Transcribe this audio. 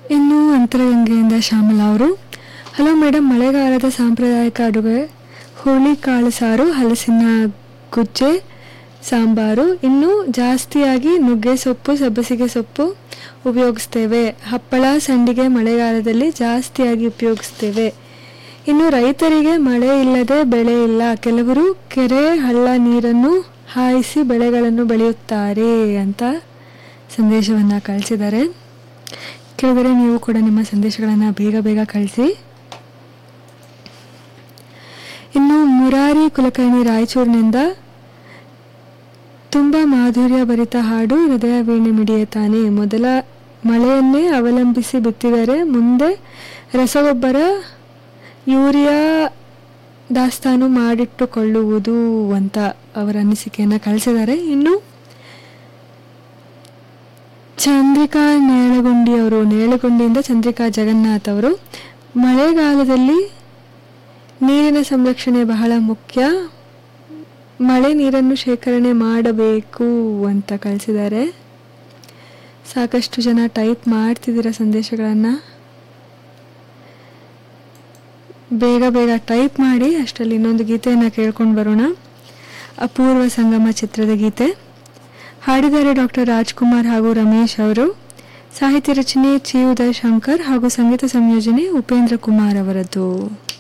ಇನ್ನು ಅಂತರಗಂಗೆಯಿಂದ ಶ್ಯಾಮಲಾ ಅವರು hello madam ಮಳೆಗಾಲದ ಸಾಂಪ್ರದಾಯಿಕ ಅಡುಗೆ ಹುಳಿ ಕಾಳು ಸಾರು ಹಲಸಿನ ಗುಜ್ಜೆ ಸಾಂಬಾರು ಇನ್ನು ಜಾಸ್ತಿಯಾಗಿ ನುಗ್ಗೆ ಸೊಪ್ಪು ಸಬ್ಬಸಿಗೆ ಸೊಪ್ಪು ಉಪಯೋಗಿಸ್ತೇವೆ ಹಪ್ಪಳ ಸಂಡಿಗೆ ಮಳೆಗಾಲದಲ್ಲಿ ಜಾಸ್ತಿಯಾಗಿ ಉಪಯೋಗಿಸ್ತೇವೆ ಇನ್ನು ರೈತರಿಗೆ ಮಳೆ ಇಲ್ಲದೆ ಬೆಳೆ ಇಲ್ಲ ಕೆಲವರು ಕೆರೆ ಹಳ್ಳ ನೀರನ್ನು ಹಾಯಿಸಿ ಬೆಳೆಗಳನ್ನು ಬೆಳೆಯುತ್ತಾರೆ ಅಂತ ಸಂದೇಶವನ್ನು ಕಳಿಸಿದ್ದಾರೆ ಕೇಳಿದರೆ ನೀವು ಕೂಡ ನಿಮ್ಮ ಸಂದೇಶಗಳನ್ನು ಬೇಗ ಬೇಗ ಕಳಿಸಿ ಇನ್ನು ಮುರಾರಿ ಕುಲಕರ್ಣಿ ರಾಯಚೂರಿನಿಂದ ತುಂಬ ಮಾಧುರ್ಯ ಭರಿತ ಹಾಡು ಹೃದಯ ವೀಣೆ ಮಿಡಿಯುತ್ತಾನೆ ಮೊದಲ ಮಳೆಯನ್ನೇ ಅವಲಂಬಿಸಿ ಬಿತ್ತಿದರೆ ಮುಂದೆ ರಸಗೊಬ್ಬರ ಯೂರಿಯಾ ದಾಸ್ತಾನು ಮಾಡಿಟ್ಟುಕೊಳ್ಳುವುದು ಅಂತ ಅವರ ಅನಿಸಿಕೆಯನ್ನು ಕಳಿಸಿದ್ದಾರೆ ಇನ್ನು ಚಂದ್ರಿಕಾ ನೇಳಗುಂಡಿ ಅವರು ನೇಳಗುಂಡಿಯಿಂದ ಚಂದ್ರಿಕಾ ಜಗನ್ನಾಥ್ ಅವರು ಮಳೆಗಾಲದಲ್ಲಿ ನೀರಿನ ಸಂರಕ್ಷಣೆ ಬಹಳ ಮುಖ್ಯ ಮಳೆ ನೀರನ್ನು ಶೇಖರಣೆ ಮಾಡಬೇಕು ಅಂತ ಕಳಿಸಿದ್ದಾರೆ ಸಾಕಷ್ಟು ಜನ ಟೈಪ್ ಮಾಡ್ತಿದ್ದೀರ ಸಂದೇಶಗಳನ್ನು ಬೇಗ ಬೇಗ ಟೈಪ್ ಮಾಡಿ ಅಷ್ಟರಲ್ಲಿ ಇನ್ನೊಂದು ಗೀತೆಯನ್ನು ಕೇಳ್ಕೊಂಡು ಬರೋಣ ಅಪೂರ್ವ ಸಂಗಮ ಚಿತ್ರದ ಗೀತೆ ಹಾಡಿದ್ದಾರೆ ಡಾಕ್ಟರ್ ರಾಜ್ಕುಮಾರ್ ಹಾಗೂ ರಮೇಶ್ ಅವರು ಸಾಹಿತ್ಯ ರಚನೆ ಚಿ ಉದಯ್ ಶಂಕರ್ ಹಾಗೂ ಸಂಗೀತ ಸಂಯೋಜನೆ ಉಪೇಂದ್ರ ಕುಮಾರ್ ಅವರದ್ದು